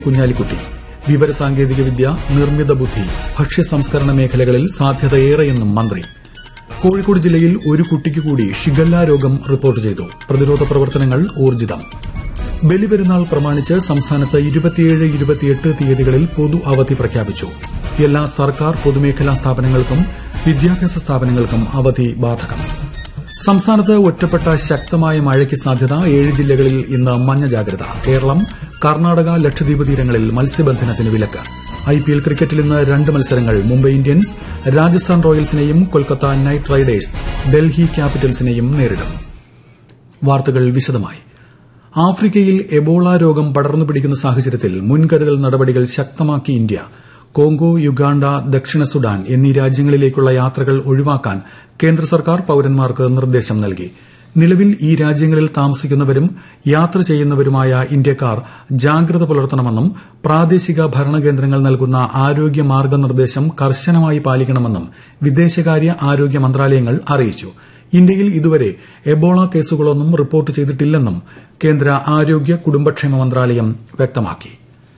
കുഞ്ഞാലിക്കുട്ടി വിവരസാങ്കേതിക വിദ്യ നിർമ്മിത ബുദ്ധി ഭക്ഷ്യ സംസ്കരണ മേഖലകളിൽ സാധ്യതയേറെയെന്നും മന്ത്രി കോഴിക്കോട് ജില്ലയിൽ ഒരു കുട്ടിക്ക് കൂടി ഷിഗല്ല രോഗം റിപ്പോർട്ട് ചെയ്തു പ്രതിരോധ പ്രവർത്തനങ്ങൾ ഊർജിതം ബലിപെരുന്നാൾ പ്രമാണിച്ച് സംസ്ഥാനത്ത് ഇരുപത്തിയേഴ് ഇരുപത്തിയെട്ട് തീയതികളിൽ പൊതു അവധി പ്രഖ്യാപിച്ചു എല്ലാ സർക്കാർ പൊതുമേഖലാ സ്ഥാപനങ്ങൾക്കും വിദ്യാഭ്യാസ സ്ഥാപനങ്ങൾക്കും അവധി ബാധകം സംസ്ഥാനത്ത് ഒറ്റപ്പെട്ട ശക്തമായ മഴയ്ക്ക് സാധ്യത ഏഴ് ജില്ലകളിൽ ഇന്ന് മഞ്ഞ ജാഗ്രത കേരളം കർണാടക ലക്ഷദ്വീപ് തീരങ്ങളിൽ മത്സ്യബന്ധനത്തിന് വിലക്ക് ഐപിഎൽ ക്രിക്കറ്റിൽ ഇന്ന് രണ്ട് മത്സരങ്ങൾ മുംബൈ ഇന്ത്യൻസ് രാജസ്ഥാൻ റോയൽസിനെയും കൊൽക്കത്ത നൈറ്റ് റൈഡേഴ്സ് ഡൽഹി ക്യാപിറ്റൽസിനെയും നേരിടും വാർത്തകൾ വിശദമായി ആഫ്രിക്കയിൽ എബോള രോഗം പടർന്നു പിടിക്കുന്ന സാഹചര്യത്തിൽ മുൻകരുതൽ നടപടികൾ ശക്തമാക്കി ഇന്ത്യ കോങ്കോ യുഗാണ്ട ദക്ഷിണ സുഡാൻ എന്നീ രാജ്യങ്ങളിലേക്കുള്ള യാത്രകൾ ഒഴിവാക്കാൻ കേന്ദ്ര സർക്കാർ പൌരന്മാർക്ക് നിർദ്ദേശം നൽകി നിലവിൽ ഈ രാജ്യങ്ങളിൽ താമസിക്കുന്നവരും യാത്ര ചെയ്യുന്നവരുമായ ഇന്ത്യക്കാർ ജാഗ്രത പുലർത്തണമെന്നും പ്രാദേശിക ഭരണകേന്ദ്രങ്ങൾ നൽകുന്ന ആരോഗ്യ മാർഗ്ഗനിർദ്ദേശം കർശനമായി പാലിക്കണമെന്നും വിദേശകാര്യ ആരോഗ്യ മന്ത്രാലയങ്ങൾ അറിയിച്ചു ഇന്ത്യയിൽ ഇതുവരെ എബോള കേസുകളൊന്നും റിപ്പോർട്ട് ചെയ്തിട്ടില്ലെന്നും കേന്ദ്ര ആരോഗ്യ കുടുംബക്ഷേമ മന്ത്രാലയം വ്യക്തമാക്കി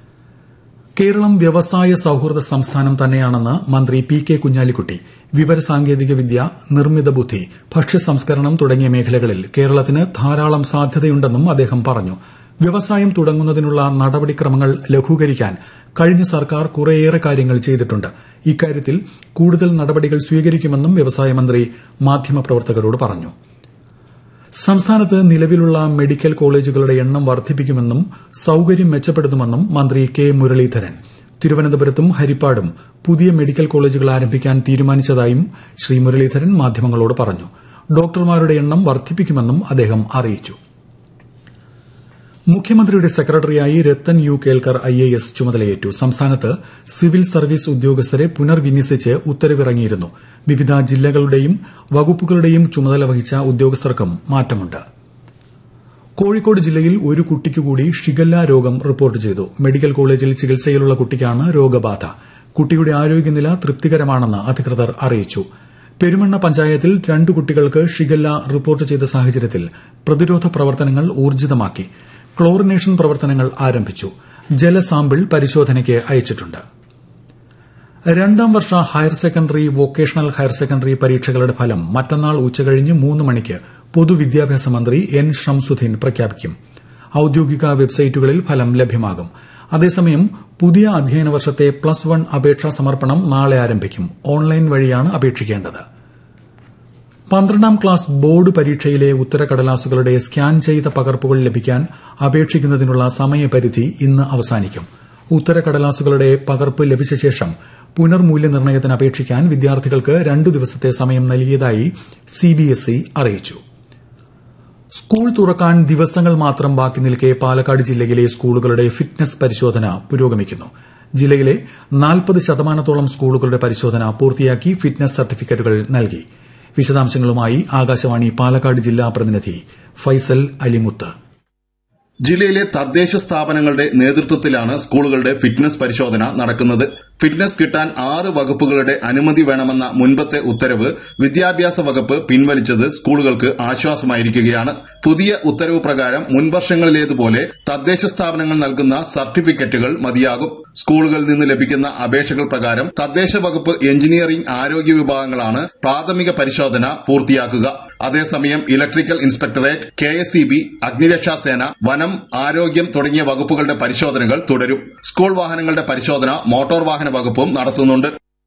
കേരളം വ്യവസായ സൌഹൃദ സംസ്ഥാനം തന്നെയാണെന്ന് മന്ത്രി പി കെ കുഞ്ഞാലിക്കുട്ടി വിവരസാങ്കേതിക വിദ്യ നിർമ്മിത ബുദ്ധി ഭക്ഷ്യ സംസ്കരണം തുടങ്ങിയ മേഖലകളിൽ കേരളത്തിന് ധാരാളം സാധ്യതയുണ്ടെന്നും അദ്ദേഹം പറഞ്ഞു വ്യവസായം തുടങ്ങുന്നതിനുള്ള നടപടിക്രമങ്ങൾ ലഘൂകരിക്കാൻ കഴിഞ്ഞ സർക്കാർ കുറേയേറെ കാര്യങ്ങൾ ചെയ്തിട്ടുണ്ട് ഇക്കാര്യത്തിൽ കൂടുതൽ നടപടികൾ സ്വീകരിക്കുമെന്നും വ്യവസായ മന്ത്രി മാധ്യമപ്രവർത്തകരോട് പറഞ്ഞു സംസ്ഥാനത്ത് നിലവിലുള്ള മെഡിക്കൽ കോളേജുകളുടെ എണ്ണം വർദ്ധിപ്പിക്കുമെന്നും സൌകര്യം മെച്ചപ്പെടുത്തുമെന്നും മന്ത്രി കെ മുരളീധരൻ തിരുവനന്തപുരത്തും ഹരിപ്പാടും പുതിയ മെഡിക്കൽ കോളേജുകൾ ആരംഭിക്കാൻ തീരുമാനിച്ചതായും ശ്രീ മുരളീധരൻ മാധ്യമങ്ങളോട് പറഞ്ഞു ഡോക്ടർമാരുടെ എണ്ണം വർദ്ധിപ്പിക്കുമെന്നും അദ്ദേഹം അറിയിച്ചു മുഖ്യമന്ത്രിയുടെ സെക്രട്ടറിയായി രത്തൻ യു കേൽക്കർ ഐഎഎസ് ചുമതലയേറ്റു സംസ്ഥാനത്ത് സിവിൽ സർവീസ് ഉദ്യോഗസ്ഥരെ പുനർവിന്യസിച്ച് ഉത്തരവിറങ്ങിയിരുന്നു വിവിധ ജില്ലകളുടെയും വകുപ്പുകളുടെയും ചുമതല വഹിച്ച ഉദ്യോഗസ്ഥർക്കും മാറ്റമുണ്ട് കോഴിക്കോട് ജില്ലയിൽ ഒരു കുട്ടിക്ക് കൂടി ഷിഗല്ല രോഗം റിപ്പോർട്ട് ചെയ്തു മെഡിക്കൽ കോളേജിൽ ചികിത്സയിലുള്ള കുട്ടിക്കാണ് രോഗബാധ കുട്ടിയുടെ ആരോഗ്യനില തൃപ്തികരമാണെന്ന് അധികൃതർ അറിയിച്ചു പെരുമണ്ണ പഞ്ചായത്തിൽ രണ്ട് കുട്ടികൾക്ക് ഷിഗല്ല റിപ്പോർട്ട് ചെയ്ത സാഹചര്യത്തിൽ പ്രതിരോധ പ്രവർത്തനങ്ങൾ ഊർജിതമാക്കി ക്ലോറിനേഷൻ പ്രവർത്തനങ്ങൾ ആരംഭിച്ചു ജലസാമ്പിൾ പരിശോധനയ്ക്ക് അയച്ചിട്ടുണ്ട് രണ്ടാം വർഷ higher secondary vocational higher secondary പരീക്ഷകളുടെ ഫലം മറ്റന്നാൾ ഉച്ചകഴിഞ്ഞ് മൂന്ന് മണിക്ക് പൊതുവിദ്യാഭ്യാസ മന്ത്രി എൻ ഷംസുദ്ദീൻ പ്രഖ്യാപിക്കും ഔദ്യോഗിക വെബ്സൈറ്റുകളിൽ ഫലം ലഭ്യമാകും അതേസമയം പുതിയ അധ്യയന വർഷത്തെ പ്ലസ് വൺ അപേക്ഷാ സമർപ്പണം നാളെ ആരംഭിക്കും ഓൺലൈൻ വഴിയാണ് അപേക്ഷിക്കേണ്ടത് പന്ത്രണ്ടാം ക്ലാസ് ബോർഡ് പരീക്ഷയിലെ ഉത്തരക്കടലാസുകളുടെ സ്കാൻ ചെയ്ത പകർപ്പുകൾ ലഭിക്കാൻ അപേക്ഷിക്കുന്നതിനുള്ള സമയപരിധി ഇന്ന് അവസാനിക്കും ഉത്തരക്കടലാസുകളുടെ പകർപ്പ് ലഭിച്ച ശേഷം പുനർമൂല്യനിർണ്ണയത്തിന് അപേക്ഷിക്കാൻ വിദ്യാർത്ഥികൾക്ക് രണ്ടു ദിവസത്തെ സമയം നൽകിയതായി സിബിഎസ്ഇ അറിയിച്ചു സ്കൂൾ തുറക്കാൻ ദിവസങ്ങൾ മാത്രം ബാക്കി നിൽക്കെ പാലക്കാട് ജില്ലയിലെ സ്കൂളുകളുടെ ഫിറ്റ്നസ് പരിശോധന പുരോഗമിക്കുന്നു ജില്ലയിലെ നാൽപ്പത് ശതമാനത്തോളം സ്കൂളുകളുടെ പരിശോധന പൂർത്തിയാക്കി ഫിറ്റ്നസ് സർട്ടിഫിക്കറ്റുകൾ നൽകി വിശദാംശങ്ങളുമായി ആകാശവാണി പാലക്കാട് ജില്ലാ പ്രതിനിധി ഫൈസൽ അലിമുത്ത് ജില്ലയിലെ തദ്ദേശ സ്ഥാപനങ്ങളുടെ നേതൃത്വത്തിലാണ് സ്കൂളുകളുടെ ഫിറ്റ്നസ് പരിശോധന നടക്കുന്നത് ഫിറ്റ്നസ് കിട്ടാൻ ആറ് വകുപ്പുകളുടെ അനുമതി വേണമെന്ന മുൻപത്തെ ഉത്തരവ് വിദ്യാഭ്യാസ വകുപ്പ് പിൻവലിച്ചത് സ്കൂളുകൾക്ക് ആശ്വാസമായിരിക്കുകയാണ് പുതിയ ഉത്തരവ് പ്രകാരം മുൻവർഷങ്ങളിലേതുപോലെ തദ്ദേശ സ്ഥാപനങ്ങൾ നൽകുന്ന സർട്ടിഫിക്കറ്റുകൾ മതിയാകും സ്കൂളുകളിൽ നിന്ന് ലഭിക്കുന്ന അപേക്ഷകൾ പ്രകാരം തദ്ദേശ വകുപ്പ് എഞ്ചിനീയറിംഗ് ആരോഗ്യ വിഭാഗങ്ങളാണ് പ്രാഥമിക പരിശോധന പൂർത്തിയാക്കുക അതേസമയം electrical inspectorate K S E B അഗ്നിരക്ഷാസേന വനം ആരോഗ്യം തുടങ്ങിയ വകുപ്പുകളുടെ പരിശോധനകൾ തുടരും സ്കൂൾ വാഹനങ്ങളുടെ പരിശോധന മോട്ടോർ വാഹന വകുപ്പും നടത്തുന്നുണ്ട്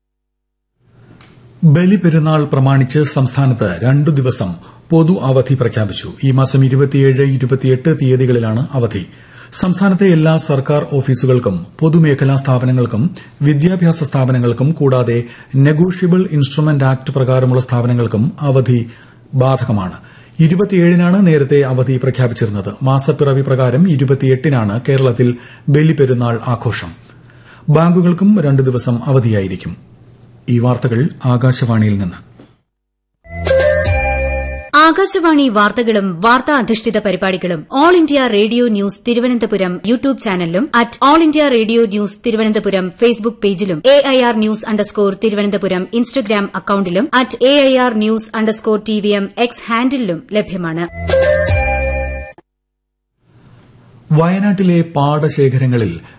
ബലിപെരുന്നാൾ പ്രമാണിച്ച് സംസ്ഥാനത്ത് രണ്ടു ദിവസം പൊതു അവധി പ്രഖ്യാപിച്ചു ഈ മാസം ഇരുപത്തിയേഴ് ഇരുപത്തിയെട്ട് തീയതികളിലാണ് അവധി സംസ്ഥാനത്തെ എല്ലാ സർക്കാർ ഓഫീസുകൾക്കും പൊതുമേഖലാ സ്ഥാപനങ്ങൾക്കും വിദ്യാഭ്യാസ സ്ഥാപനങ്ങൾക്കും കൂടാതെ നെഗോഷ്യബിൾ ഇൻസ്ട്രുമെന്റ് ആക്ട് പ്രകാരമുള്ള സ്ഥാപനങ്ങൾക്കും അവധി ബാധകമാണ് ഇരുപത്തിയേഴിനാണ് നേരത്തെ അവധി പ്രഖ്യാപിച്ചിരുന്നത് മാസപ്പിറവി പ്രകാരം ഇരുപത്തിയെട്ടിനാണ് കേരളത്തിൽ ബലിപെരുന്നാൾ ആഘോഷം ബാങ്കുകൾക്കും രണ്ടു ദിവസം അവധിയായിരിക്കും ഈ വാർത്തകൾ ആകാശവാണിയിൽ നിന്ന് ആകാശവാണി വാർത്തകളും വാർത്താ അധിഷ്ഠിത പരിപാടികളും all India radio news Thiruvananthapuram YouTube ചാനലിലും at all India radio news Thiruvananthapuram Facebook പേജിലും A I R news underscore Thiruvananthapuram Instagram അക്കൌണ്ടിലും at A I R news underscore T V M X ഹാൻഡിലും ലഭ്യമാണ് വയനാട്ടിലെ പാടശേഖരങ്ങളിൽ